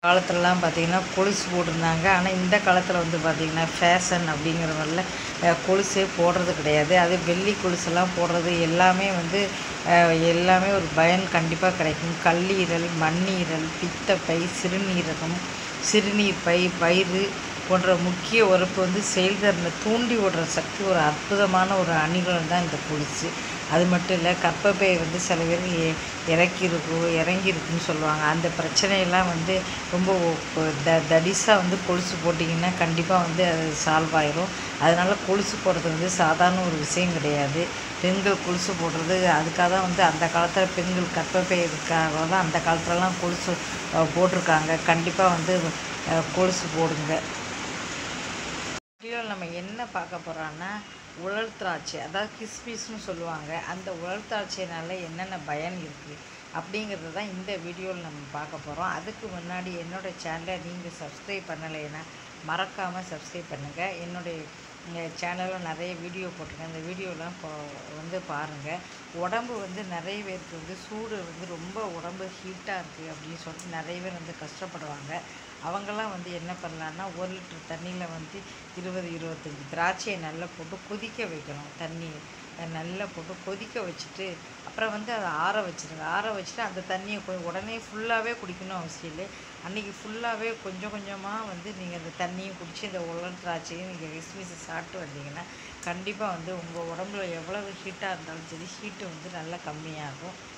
காலத்துலலாம் பார்த்தீங்கன்னா கொலுசு போட்டிருந்தாங்க ஆனால் இந்த காலத்தில் வந்து பார்த்திங்கன்னா ஃபேஷன் அப்படிங்கிற மாதிரில அஹ், கொலுசே போடுறது கிடையாது அது வெள்ளி கொலுசெல்லாம் போடுறது எல்லாமே வந்து அஹ், எல்லாமே ஒரு பயன் கண்டிப்பாக கிடைக்கும் கல்லீரல் மண்ணீரல் பித்தப்பை சிறுநீரகம் சிறுநீர் பை வயிறு போன்ற முக்கிய உறுப்பு வந்து செயல்திறனை தூண்டி விடுற சக்தி ஒரு அற்புதமான ஒரு அணிகலன் தான் இந்த கொலுசு அது மட்டும் இல்லை கர்ப்பப்பை வந்து சில பேர் எ- இறக்கிருக்கும் இறங்கிருக்குன்னு சொல்லுவாங்க அந்த பிரச்சனையெல்லாம் வந்து ரொம்ப ஒ- த தடிசாக வந்து கொலுசு போட்டிங்கன்னா கண்டிப்பாக வந்து அது சால்வ் ஆயிரும் அதனால் கொலுசு போடுறது வந்து சாதாரண ஒரு விஷயம் கிடையாது பெண்கள் கொலுசு போடுறது அதுக்காக தான் வந்து அந்த காலத்தில் பெண்கள் கர்ப்பப்பை இருக்காக தான் அந்த காலத்துலலாம் கொலுசு அஹ், போட்டிருக்காங்க கண்டிப்பாக வந்து அஹ், கொலுசு போடுங்க வீடியோவில் நம்ம என்ன பார்க்க போகிறோன்னா உலர் திராட்சை அதாவது கிஸ்மிஸ்னு சொல்லுவாங்க அந்த உலர் திராட்சையினால என்னென்ன பயன் இருக்குது அப்படிங்கிறது தான் இந்த வீடியோவில் நம்ம பார்க்க போகிறோம் அதுக்கு முன்னாடி என்னோடய சேனலை நீங்கள் சப்ஸ்கிரைப் பண்ணலைன்னா மறக்காமல் சப்ஸ்கிரைப் பண்ணுங்கள் என்னுடைய சேனலில் நிறைய வீடியோ போட்டிருக்கேன் அந்த வீடியோலாம் இப்போ வந்து பாருங்கள் உடம்பு வந்து நிறைய பேருக்கு வந்து சூடு வந்து ரொம்ப உடம்பு ஹீட்டாக இருக்குது அப்படின்னு சொல்லிட்டு நிறைய பேர் வந்து கஷ்டப்படுவாங்க அவங்கெல்லாம் வந்து என்ன பண்ணலான்னா ஒரு லிட்டர் தண்ணியில் வந்து இருபது இருபத்தஞ்சி திராட்சையை நல்லா போட்டு கொதிக்க வைக்கணும் தண்ணி நல்லா போட்டு கொதிக்க வச்சுட்டு அப்புறம் வந்து அதை ஆற வச்சிருங்க ஆற வச்சுட்டு அந்த தண்ணியை கொ- உடனே ஃபுல்லாகவே குடிக்கணும் அவசியம் இல்லை அன்றைக்கி ஃபுல்லாகவே கொஞ்சம் கொஞ்சமாக வந்து நீங்கள் அந்த தண்ணியும் குடித்து இந்த உலர் திராட்சையும் நீங்கள் கிஸ்மிஸை சாப்பிட்டு வந்தீங்கன்னா கண்டிப்பாக வந்து உங்கள் உடம்புல எவ்வளவு ஹீட்டாக இருந்தாலும் சரி ஹீட்டு வந்து நல்லா கம்மியாகும்